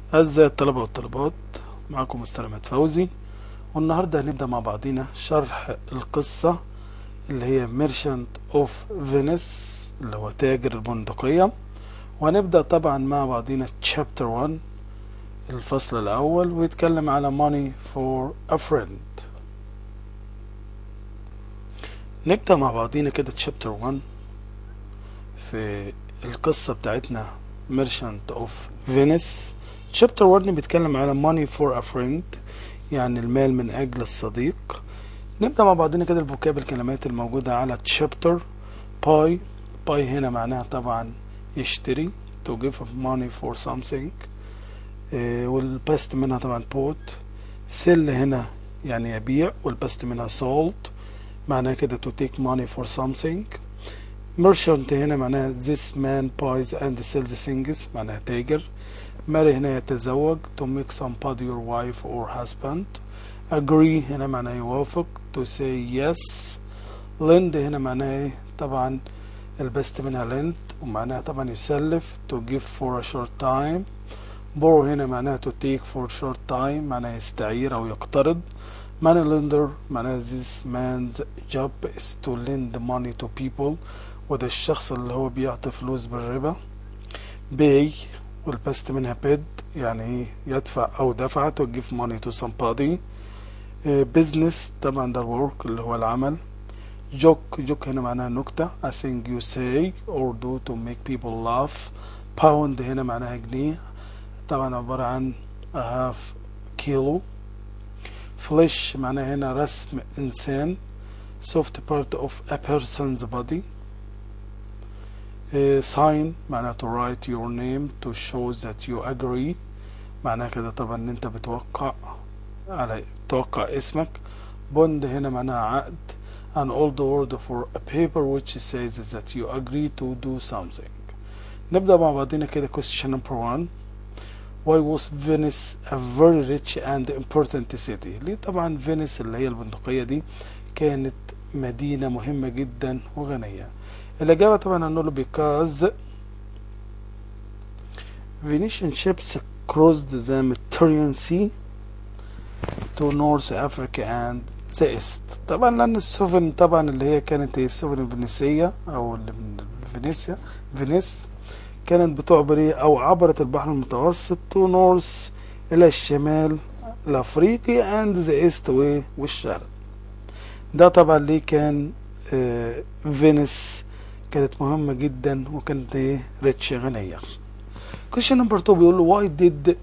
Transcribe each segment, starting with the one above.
أعزائي الطلبة والطالبات معكم مستر أحمد فوزي والنهاردة هنبدأ مع بعضينا شرح القصة اللي هي Merchant of Venice اللي هو تاجر البندقية وهنبدأ طبعا مع بعضينا Chapter 1 الفصل الأول ويتكلم على Money for a Friend نبدأ مع بعضينا كده Chapter 1 في القصة بتاعتنا Merchant of Venice Chapter 1 بيتكلم على money for a friend يعني المال من أجل الصديق نبدأ مع بعضنا كده الفوكاب الكلمات الموجودة على chapter buy buy هنا معناها طبعا يشتري to give money for something إيه والبست منها طبعا bought sell هنا يعني يبيع والبست منها sold معناها كده to take money for something merchant هنا معناها this man buys and sells things معناها تاجر marry هنا يتزوج to make somebody your wife or husband agree هنا معناها يوافق to say yes lend هنا معناها ايه طبعا البست منها lend ومعناها طبعا يسلف to give for a short time borrow هنا معناها to take for short time معناها يستعير او يقترض money lender معناها this man's job is to lend money to people وده الشخص اللي هو بيعطي فلوس بالربا pay والبست منها paid يعني ايه يدفع او دفع to give money to somebody business طبعا ده الورك اللي هو العمل joke joke هنا معناها نكتة a thing you say or do to make people laugh pound هنا معناها جنيه طبعا عبارة عن a half كيلو flesh معناها هنا رسم إنسان soft part of a person's body sign معناها to write your name to show that you agree معناها كده طبعا ان انت بتوقع على توقع اسمك bond هنا معناها عقد an old word for a paper which says that you agree to do something نبدأ مع بعضنا كده question number one why was Venice a very rich and important city ليه طبعا فينيس اللي هي البندقية دي كانت مدينة مهمة جدا وغنية الإجابة طبعا هنقول because Venetian ships crossed the Mediterranean Sea to North Africa and the East طبعا لأن السفن طبعا اللي هي كانت السفن الفينيسية أو اللي من فينيسيا فينيس كانت بتعبر ايه أو عبرت البحر المتوسط to North إلى الشمال الأفريقي and the East والشرق ده طبعا ليه كان آه فينيس كانت مهمة جدا وكانت ايه ريتش غنية question number 2 بيقول له why did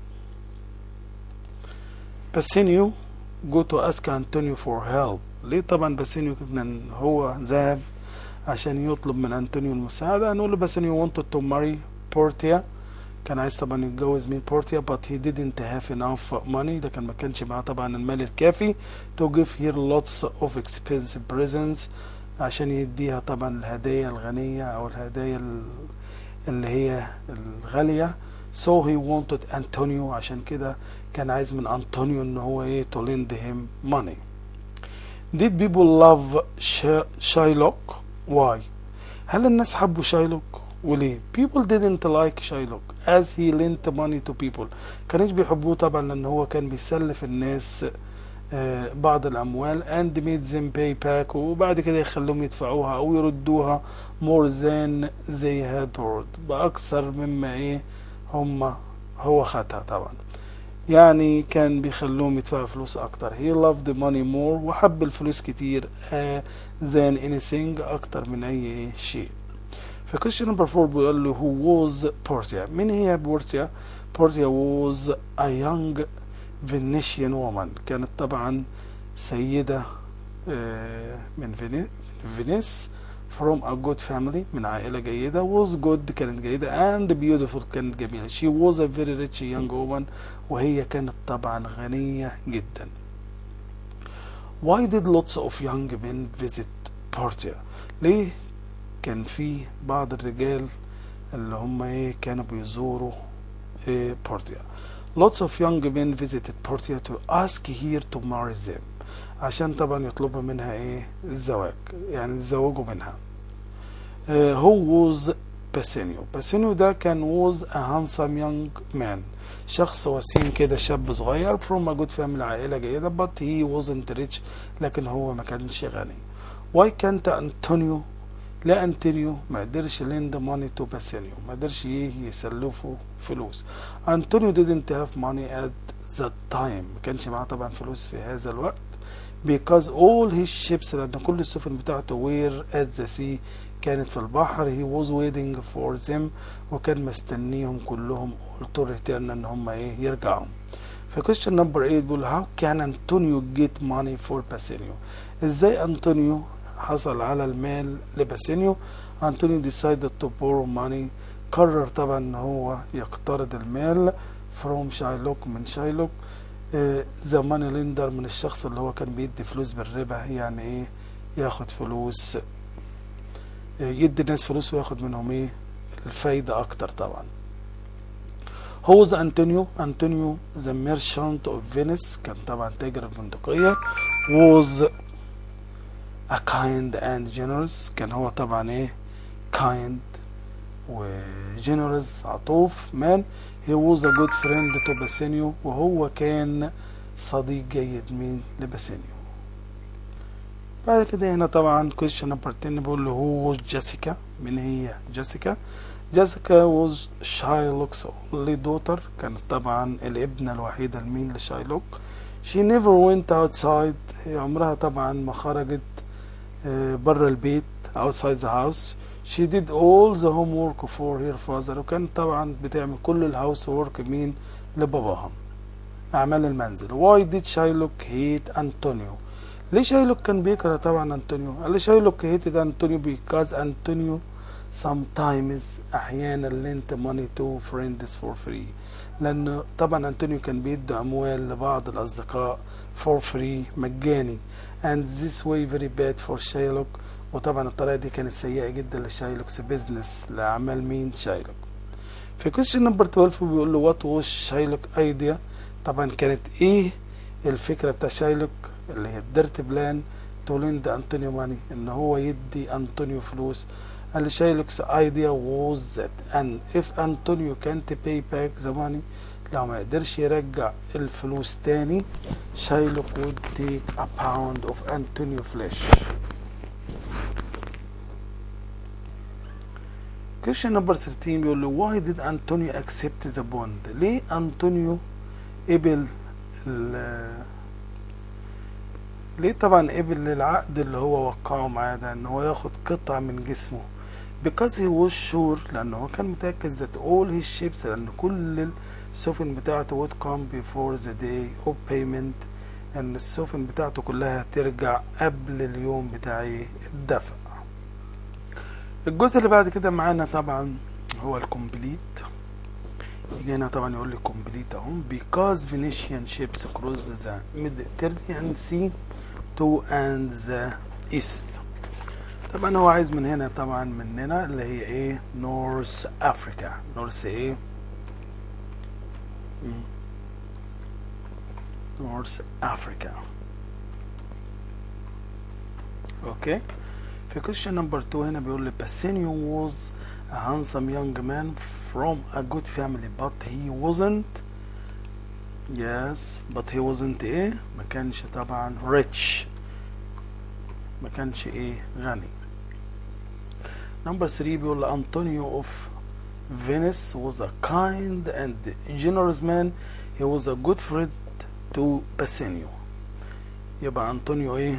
باسينيو go to ask Antonio for help ليه طبعا باسينيو كان هو ذهب عشان يطلب من أنطونيو المساعدة هنقول له باسينيو wanted to marry بورتيا كان عايز طبعا يتجوز مين بورتيا but he didn't have enough money لكن ما كانش معاه طبعا المال الكافي to give her lots of expensive presents عشان يديها طبعا الهدايا الغنية أو الهدايا اللي هي الغالية so he wanted أنطونيو عشان كده كان عايز من أنطونيو إن هو إيه to lend him money did people love شايلوك why هل الناس حبوا شايلوك وليه people didn't like شايلوك as he lent money to people كانش بيحبوه طبعا لأن هو كان بيسلف الناس بعض الأموال and made them pay back وبعد كده يخلوهم يدفعوها أو يردوها more than they had borrowed بأكثر مما إيه هم هو خدها طبعا يعني كان بيخلوهم يدفعوا فلوس أكتر he loved money more وحب الفلوس كتير uh, than anything أكتر من أي شيء في question number 4 بيقول له who was Portia مين هي بورتيا Portia was a young Venetian woman كانت طبعا سيدة من فينيس from a good family من عائلة جيدة was good كانت جيدة and beautiful كانت جميلة she was a very rich young woman وهي كانت طبعا غنية جدا why did lots of young men visit Portia ليه كان في بعض الرجال اللي هم ايه كانوا بيزوروا إيه بورتيا lots of young men visited Portia to ask her to marry them عشان طبعا يطلبوا منها ايه الزواج يعني يتزوجوا منها uh, who was باسينيو باسينيو ده كان was a handsome young man شخص وسيم كده شاب صغير from a good family عائلة جيدة but he wasn't rich لكن هو ما كانش غني why can't أنطونيو لا أنطونيو ما قدرش lend money to باسينيو ما قدرش ايه يسلفه فلوس أنطونيو didn't have money at that time ما كانش معاه طبعا فلوس في هذا الوقت because all his ships لأن كل السفن بتاعته were at the sea كانت في البحر he was waiting for them وكان مستنيهم كلهم to return ان هم ايه يرجعوا في question number 8 بيقول how can أنطونيو get money for باسينيو ازاي أنطونيو حصل على المال لباسينيو أنطونيو decided to borrow money قرر طبعا ان هو يقترض المال from شايلوك من شايلوك ذا ماني ليندر من الشخص اللي هو كان بيدي فلوس بالربا يعني ايه ياخد فلوس يدي الناس فلوس وياخد منهم ايه الفايدة اكتر طبعا هو ذا انطونيو انطونيو ذا ميرشانت اوف فينيس كان طبعا تاجر البندقية was a kind and generous كان هو طبعا ايه kind و generous عطوف مان he was a good friend to باسينيو وهو كان صديق جيد مين لباسينيو بعد كده هنا طبعا question number 10 بيقول له هو جيسيكا من هي جيسيكا جيسيكا was شايلوك's only daughter كانت طبعا الابنة الوحيدة لمين لشايلوك she never went outside هي عمرها طبعا ما خرجت بره البيت outside the house she did all the homework for her father وكانت طبعا بتعمل كل الهاوس وورك مين لباباها أعمال المنزل why did Shylock hate أنطونيو ليه شايلوك كان بيكره طبعا أنطونيو قال لي شايلوك hated أنطونيو because أنطونيو sometimes أحيانا lent money to friends for free لأن طبعا أنطونيو كان بيدي أموال لبعض الأصدقاء for free مجاني and this way very bad for Shylock وطبعا الطريقة دي كانت سيئة جدا لشايلوكس بيزنس لأعمال مين شايلوك في question نمبر 12 بيقول له وات was شايلوك ايديا طبعا كانت ايه الفكرة بتاع شايلوك اللي هي الديرت بلان تولند انطونيو ماني ان هو يدي انطونيو فلوس قال شايلوكس ايديا was that and if انطونيو can't pay back the money لو ما قدرش يرجع الفلوس تاني شايلوك would take a pound of Antonio flesh question number 13 بيقول له why did Antonio accept the bond ليه أنطونيو قبل ليه طبعا قبل العقد اللي هو وقعه معاه ده ان هو ياخد قطعة من جسمه because he was sure لانه هو كان متأكد that all his ships لان كل السفن بتاعته would come before the day of payment ان السفن بتاعته كلها ترجع قبل اليوم بتاع الدفع الجزء اللي بعد كده معانا طبعا هو الكومبليت يجي هنا طبعا يقول لي كومبليت اهو because Venetian ships crossed the Mediterranean Sea to and the east طبعا هو عايز من هنا طبعا مننا اللي هي ايه نورث افريكا نورث ايه نورث افريكا اوكي في question number 2 هنا بيقول لي Bassanio was a handsome young man from a good family but he wasn't yes but he wasn't ايه ما كانش طبعا rich ما كانش ايه غني number 3 بيقول لي Antonio of Venice was a kind and generous man he was a good friend to Bassanio يبقى أنطونيو ايه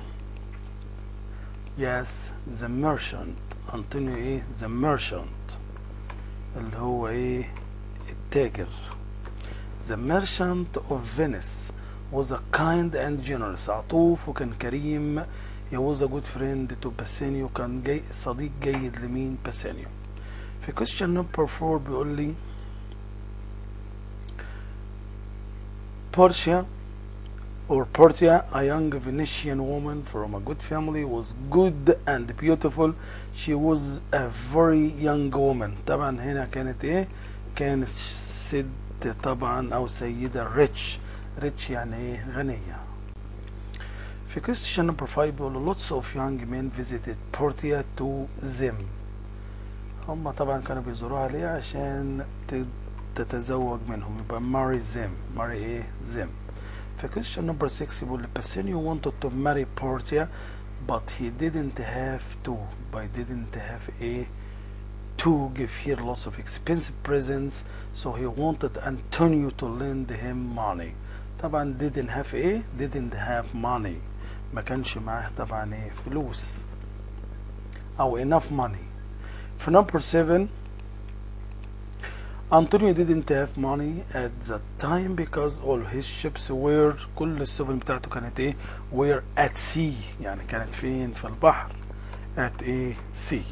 yes the merchant أنطونيو ايه the merchant اللي هو ايه التاجر the merchant of Venice was a kind and generous عطوف وكان كريم he was a good friend to باسينيو كان جاي صديق جيد لمين باسينيو في question number 4 بيقول لي Portia or Portia, a young Venetian woman from a good family, was good and beautiful. She was a very young woman. طبعا هنا كانت ايه؟ كانت ست طبعا او سيدة rich. rich يعني ايه؟ غنية. في question number 5 بيقول lots of young men visited Portia to them. هم طبعا كانوا بيزوروها ليه عشان ت- تتزوج منهم يبقى marry them marry ايه them في question number 6 بيقول Bassanio wanted to marry Portia but he didn't have to but didn't have a to give her lots of expensive presents so he wanted Antonio to lend him money طبعا didn't have ايه didn't have money ما كانش معاه طبعا ايه فلوس او enough money في number 7 Antonio didn't have money at that time because all his ships were كل السفن بتاعته كانت ايه were at sea يعني كانت فين في البحر at a sea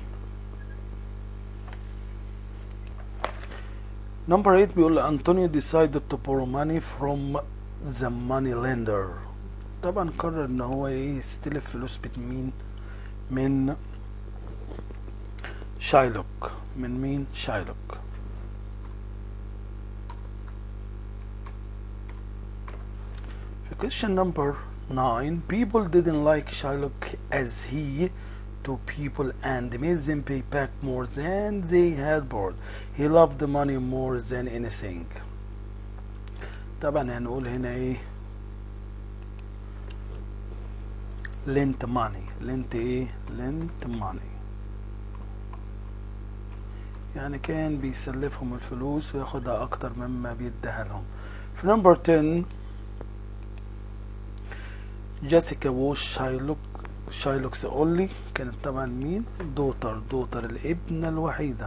Number 8 بيقول أنطونيو decided to borrow money from the money lender طبعا قرر ان هو ايه يستلف فلوس من مين من شايلوك من مين شايلوك في question number 9 people didn't like Shylock as he to people and made them pay back more than they had borrowed he loved the money more than anything طبعا هنقول هنا ايه lent money lent ايه lent money يعني كان بيسلفهم الفلوس وياخدها اكتر مما بيديها لهم في نمبر 10 جيسيكا ووش شايلوك شايلوكس اولي كانت طبعا مين دوتر دوتر الابنة الوحيدة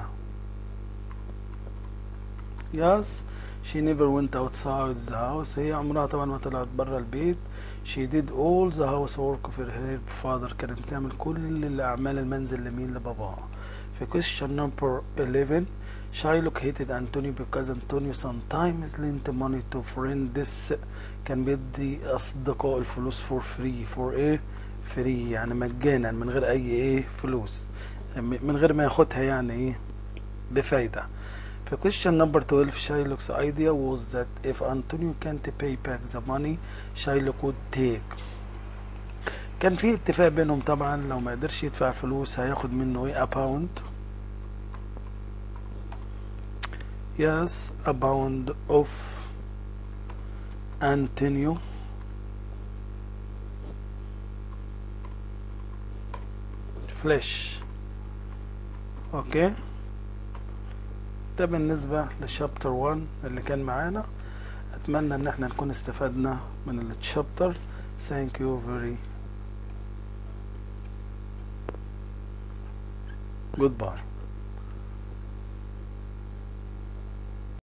يس she never went outside the house هي عمرها طبعا ما طلعت برا البيت she did all the housework for her father كانت بتعمل كل الأعمال المنزل لمين لباباها في question number 11 Shylock hated Antonio because Antonio sometimes lent money to friends كان بيدي أصدقاء الفلوس for free for ايه free يعني مجانا من غير أي ايه فلوس من غير ما ياخدها يعني ايه بفايدة في question number 12 Shylock's idea was that if Antonio can't pay back the money Shylock would take كان في اتفاق بينهم طبعا لو ما قدرش يدفع فلوس هياخد منه ايه a pound yes a pound of Antonio flesh اوكي ده بالنسبة لشابتر 1 اللي كان معانا اتمنى ان احنا نكون استفدنا من الشابتر thank you very goodbye